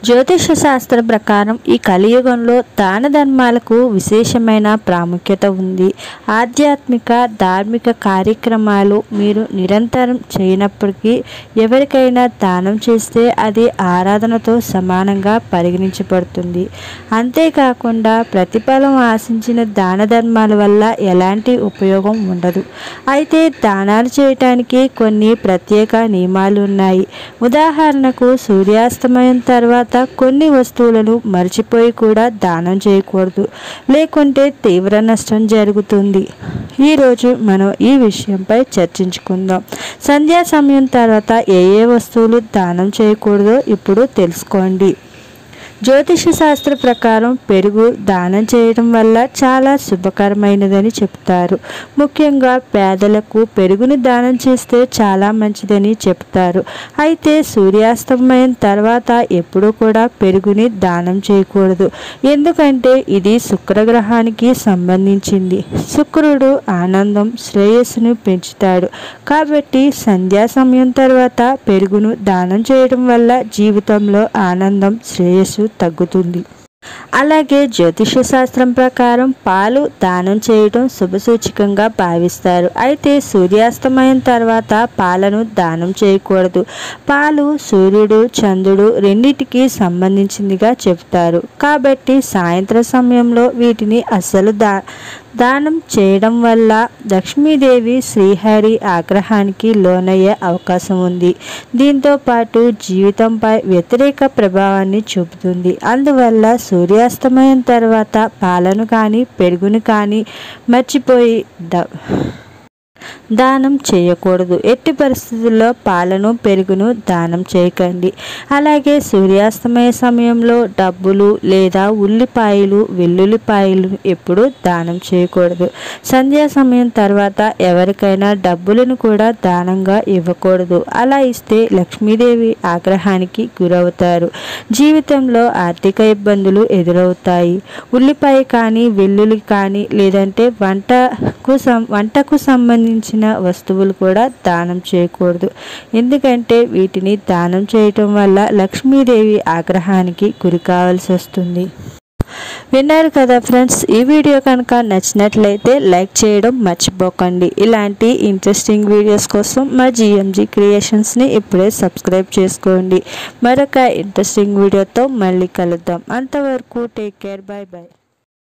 జ్యోతిష శాస్త్ర ప్రకారం ఈ కలియుగంలో దాన ధర్మాలకు విశేషమైన ప్రాముఖ్యత ఉంది ఆధ్యాత్మిక ధార్మిక కార్యక్రమాలు మీరు నిరంతరం చేయనప్పటికీ ఎవరికైనా దానం చేస్తే అది ఆరాధనతో సమానంగా పరిగణించబడుతుంది అంతేకాకుండా ప్రతిఫలం ఆశించిన దాన ధర్మాల వల్ల ఎలాంటి ఉపయోగం ఉండదు అయితే దానాలు చేయటానికి కొన్ని ప్రత్యేక నియమాలు ఉన్నాయి ఉదాహరణకు సూర్యాస్తమయం తర్వాత కొన్ని వస్తువులను మర్చిపోయి కూడా దానం చేయకూడదు లేకుంటే తీవ్ర నష్టం జరుగుతుంది ఈరోజు మనం ఈ విషయంపై చర్చించుకుందాం సంధ్యా సమయం తర్వాత ఏ ఏ వస్తువులు దానం చేయకూడదో ఇప్పుడు తెలుసుకోండి జ్యోతిష శాస్త్ర ప్రకారం పెరుగు దానం చేయడం వల్ల చాలా శుభకరమైనదని చెప్తారు ముఖ్యంగా పేదలకు పెరుగుని దానం చేస్తే చాలా మంచిదని చెప్తారు అయితే సూర్యాస్తమయం తర్వాత ఎప్పుడూ కూడా పెరుగుని దానం చేయకూడదు ఎందుకంటే ఇది శుక్రగ్రహానికి సంబంధించింది శుక్రుడు ఆనందం శ్రేయస్సును పెంచుతాడు కాబట్టి సంధ్యా సమయం తర్వాత పెరుగును దానం చేయడం వల్ల జీవితంలో ఆనందం శ్రేయస్సు తగ్గుతుంది అలాగే జ్యోతిష శాస్త్రం ప్రకారం పాలు దానం చేయడం శుభసూచకంగా భావిస్తారు అయితే సూర్యాస్తమయం తర్వాత పాలను దానం చేయకూడదు పాలు సూర్యుడు చంద్రుడు రెండింటికి సంబంధించిందిగా చెప్తారు కాబట్టి సాయంత్రం సమయంలో వీటిని అస్సలు దా దానం చేయడం వల్ల లక్ష్మీదేవి శ్రీహరి ఆగ్రహానికి లోనయ్యే అవకాశం ఉంది దీంతో పాటు జీవితంపై వ్యతిరేక ప్రభావాన్ని చూపుతుంది అందువల్ల సూర్యాస్తమయం తర్వాత పాలను కానీ పెరుగును కానీ మర్చిపోయి ద దానం చేయకూడదు ఎట్టి పరిస్థితుల్లో పాలను పెరుగును దానం చేయకండి అలాగే సూర్యాస్తమయ సమయంలో డబ్బులు లేదా ఉల్లిపాయలు వెల్లుల్లిపాయలు ఎప్పుడు దానం చేయకూడదు సంధ్యా సమయం తర్వాత ఎవరికైనా డబ్బులను కూడా దానంగా ఇవ్వకూడదు అలా ఇస్తే లక్ష్మీదేవి ఆగ్రహానికి గురవుతారు జీవితంలో ఆర్థిక ఇబ్బందులు ఎదురవుతాయి ఉల్లిపాయ కానీ వెల్లుల్లి కానీ లేదంటే వంటకు సం వంటకు సంబంధించిన వస్తువులు కూడా దానం చేయకూడదు ఎందుకంటే వీటిని దానం చేయటం వల్ల లక్ష్మీదేవి ఆగ్రహానికి గురి కావాల్సి వస్తుంది విన్నారు కదా ఫ్రెండ్స్ ఈ వీడియో కనుక నచ్చినట్లయితే లైక్ చేయడం మర్చిపోకండి ఇలాంటి ఇంట్రెస్టింగ్ వీడియోస్ కోసం మా జిఎంజీ క్రియేషన్స్ని ఇప్పుడే సబ్స్క్రైబ్ చేసుకోండి మరొక ఇంట్రెస్టింగ్ వీడియోతో మళ్ళీ కలుద్దాం అంతవరకు టేక్ కేర్ బాయ్ బాయ్